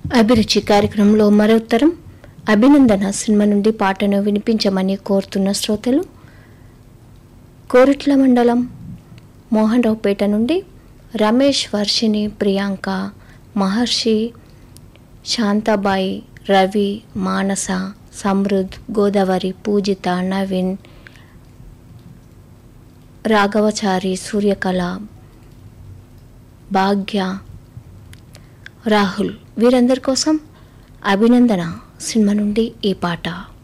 అభిరుచి కార్యక్రమంలో మరో ఉత్తరం అభినందన సినిమా నుండి పాటను వినిపించమని కోరుతున్న శ్రోతలు కోరిట్ల మండలం మోహన్ రావుపేట నుండి రమేష్ వర్షిణి ప్రియాంక మహర్షి శాంతాబాయి రవి మానస సమృద్ గోదావరి పూజిత నవీన్ రాఘవచారి సూర్యకళ భాగ్య రాహుల్ వీరందరి కోసం అభినందన సినిమా నుండి ఈ పాట